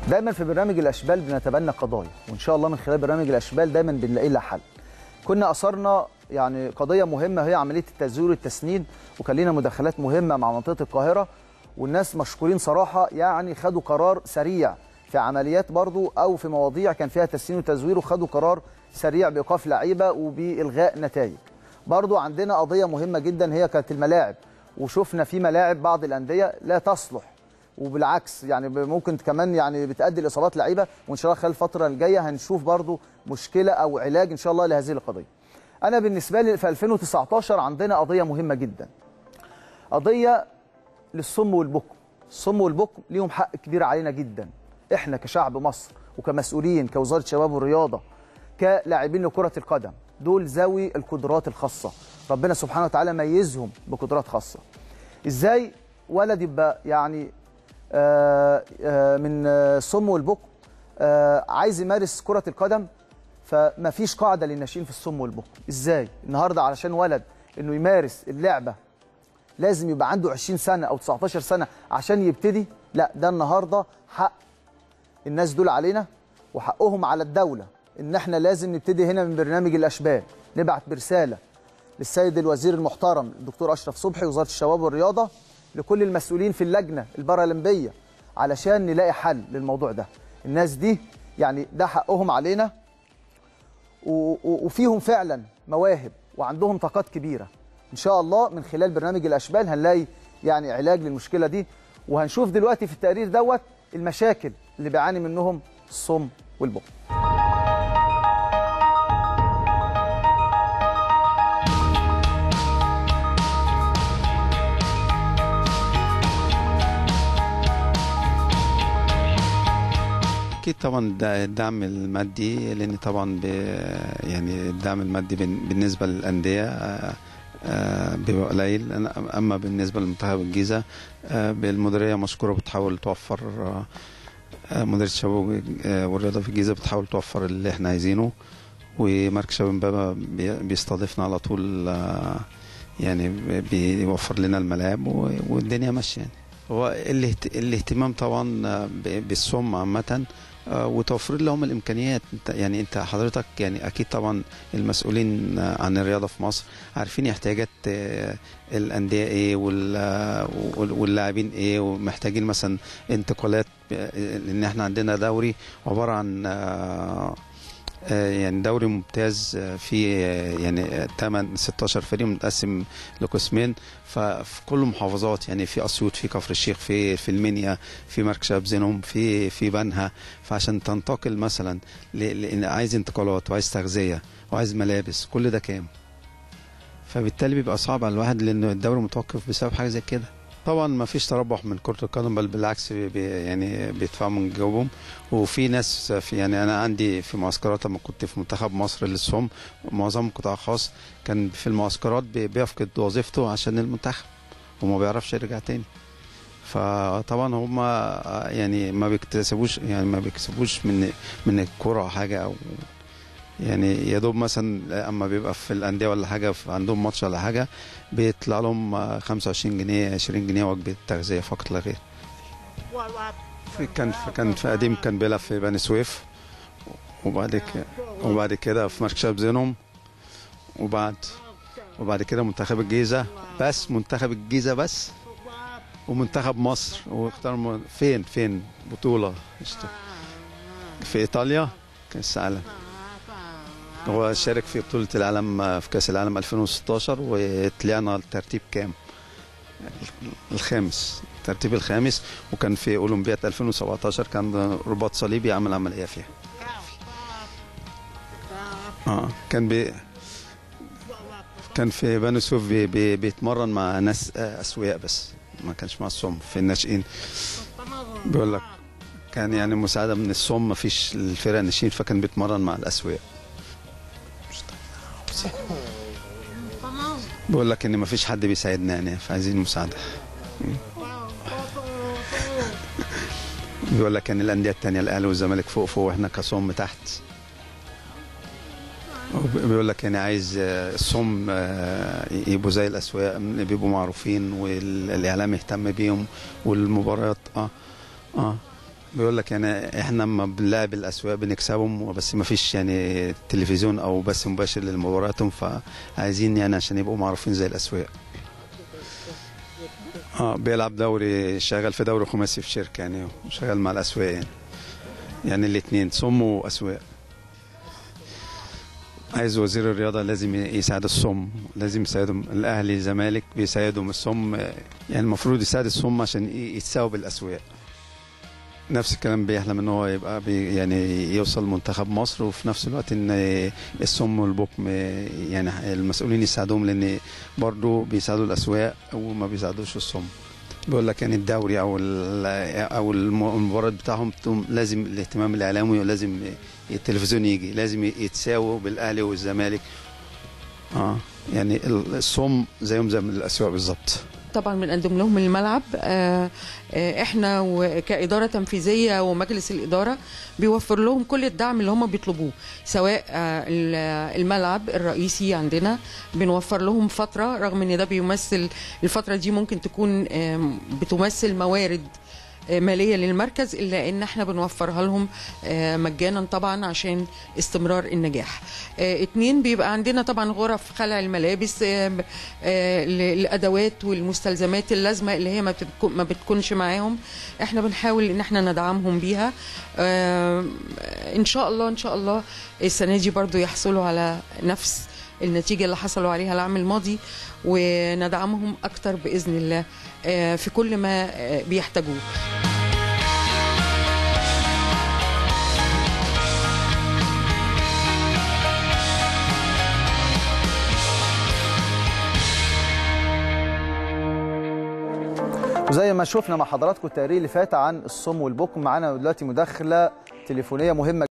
دايما في برنامج الاشبال بنتبنى قضايا وان شاء الله من خلال برنامج الاشبال دايما بنلاقي لها حل كنا اثرنا يعني قضيه مهمه هي عمليه التزوير والتسنين وكان لنا مداخلات مهمه مع منطقه القاهره والناس مشكورين صراحه يعني خدوا قرار سريع في عمليات برضو او في مواضيع كان فيها تسنين وتزوير وخدوا قرار سريع بايقاف لعيبه وبالغاء نتائج برضو عندنا قضيه مهمه جدا هي كانت الملاعب وشفنا في ملاعب بعض الانديه لا تصلح وبالعكس يعني ممكن كمان يعني بتؤدي لاصابات لعيبه وان شاء الله خلال الفتره الجايه هنشوف برضو مشكله او علاج ان شاء الله لهذه القضيه. انا بالنسبه لي في 2019 عندنا قضيه مهمه جدا. قضيه للصم والبكم. الصم والبكم ليهم حق كبير علينا جدا. احنا كشعب مصر وكمسؤولين كوزاره شباب والرياضه كلاعبين لكره القدم دول ذوي القدرات الخاصه. ربنا سبحانه وتعالى ميزهم بقدرات خاصه. ازاي ولد يبقى يعني آآ آآ من الصم والبكم عايز يمارس كرة القدم فما فيش قاعدة للناشئين في الصم والبكم ازاي النهاردة علشان ولد انه يمارس اللعبة لازم يبقى عنده 20 سنة او 19 سنة عشان يبتدي لا ده النهاردة حق الناس دول علينا وحقهم على الدولة ان احنا لازم نبتدي هنا من برنامج الاشبال نبعت برسالة للسيد الوزير المحترم الدكتور اشرف صبحي وزارة الشباب والرياضة لكل المسؤولين في اللجنه البارالمبيه علشان نلاقي حل للموضوع ده الناس دي يعني ده حقهم علينا وفيهم فعلا مواهب وعندهم طاقات كبيره ان شاء الله من خلال برنامج الاشبال هنلاقي يعني علاج للمشكله دي وهنشوف دلوقتي في التقرير دوت المشاكل اللي بيعاني منهم الصم والبكم اكيد طبعا الدعم المادي لان طبعا يعني الدعم المادي بالنسبه للانديه بيبقى قليل اما بالنسبه لمنتخب الجيزه بالمديريه مشكوره بتحاول توفر مديريه الشباب والرياضه في الجيزه بتحاول توفر اللي احنا عايزينه ومركز شباب امبابه بيستضيفنا على طول يعني بيوفر لنا الملاعب والدنيا ماشيه يعني هو الاهتمام طبعا بالصم عامه وتوفير لهم الامكانيات يعني انت حضرتك يعني اكيد طبعا المسؤولين عن الرياضه في مصر عارفين احتياجات الانديه ايه واللاعبين ايه ومحتاجين مثلا انتقالات لان احنا عندنا دوري عباره عن يعني دوري ممتاز في يعني 8 16 فريق متقسم لقسمين ففي كل المحافظات يعني في اسيوط في كفر الشيخ في في المنيا في مركز شباب زينهم في في بنها فعشان تنتقل مثلا لان عايز انتقالات وعايز تغذيه وعايز ملابس كل ده كام فبالتالي بيبقى صعب على الواحد لان الدوري متوقف بسبب حاجه زي كده طبعا ما فيش تربح من كره القدم بل بالعكس بي يعني بيدفعوا من جوبهم وفي ناس في يعني انا عندي في معسكرات لما كنت في منتخب مصر للصم معظم قطاع خاص كان في المعسكرات بيفقد وظيفته عشان المنتخب وما بيعرفش يرجع تاني فطبعا هم يعني ما بيكتسبوش يعني ما بيكسبوش من من الكوره حاجه او يعني يا دوب مثلا اما بيبقى في الانديه ولا حاجه عندهم ماتش ولا حاجه بيطلع لهم 25 جنيه 20 جنيه وجبه تغذيه فقط لا غير في كان في كان في قديم كان بيلعب في بني سويف وبعد كده وبعد كده في مركز شباب زينهم وبعد وبعد كده منتخب الجيزه بس منتخب الجيزه بس ومنتخب مصر واختار فين فين بطوله في ايطاليا كاس العالم هو شارك في بطولة العالم في كأس العالم 2016 وطلعنا الترتيب كام؟ الخامس الترتيب الخامس وكان في أولمبياد 2017 كان رباط صليبي عمل عملية فيها. اه كان بي كان في بني سويف بي بي بيتمرن مع ناس أسوياء بس ما كانش مع الصم في الناشئين بيقول لك كان يعني مساعدة من الصم ما فيش الفرق الناشئين فكان بيتمرن مع الأسوياء بقول لك ان مفيش حد بيساعدنا يعني فعايزين مساعده بيقول لك ان الانديه الثانيه الاهلي والزمالك فوق فوق واحنا كصم تحت بيقول لك يعني عايز الصم يبقوا زي الاسواق بيبقوا معروفين والاعلام يهتم بيهم والمباريات اه اه بيقول لك يعني احنا لما بنلعب الاسواق بنكسبهم بس ما فيش يعني تلفزيون او بث مباشر لمباراتهم فعايزين يعني عشان يبقوا معروفين زي الاسواق اه بيلعب دوري شغال في دوري خماسي في شركه يعني وشغال مع الاسواق يعني يعني الاثنين صم واسواق عايز وزير الرياضه لازم يساعد الصم لازم يساعدهم الاهلي الزمالك بيساعدهم الصم يعني المفروض يساعد الصم عشان يتساووا بالاسواق نفس الكلام بيحلم ان هو يبقى بي يعني يوصل منتخب مصر وفي نفس الوقت ان الصم والبكم يعني المسؤولين يساعدوهم لان برضه بيساعدوا الاسواق وما بيساعدوش الصم بيقول لك يعني الدوري او او المباراه بتاعهم لازم الاهتمام الاعلامي ولازم التلفزيون يجي لازم يتساووا بالاهلي والزمالك اه يعني الصم زيهم زي الاسواق بالظبط طبعا بنقدم لهم الملعب احنا كاداره تنفيذيه ومجلس الاداره بيوفر لهم كل الدعم اللي هم بيطلبوه سواء الملعب الرئيسي عندنا بنوفر لهم فتره رغم ان ده بيمثل الفتره دي ممكن تكون بتمثل موارد ماليه للمركز الا ان احنا بنوفرها لهم مجانا طبعا عشان استمرار النجاح اتنين بيبقى عندنا طبعا غرف خلع الملابس الادوات والمستلزمات اللازمه اللي هي ما بتكونش معاهم احنا بنحاول ان احنا ندعمهم بيها ان شاء الله ان شاء الله السنه دي برضو يحصلوا على نفس النتيجة اللي حصلوا عليها العام الماضي وندعمهم أكتر بإذن الله في كل ما بيحتاجوه وزي ما شفنا مع حضراتكم التقرير اللي فات عن الصم والبكم معانا دلوقتي مداخله تليفونيه مهمه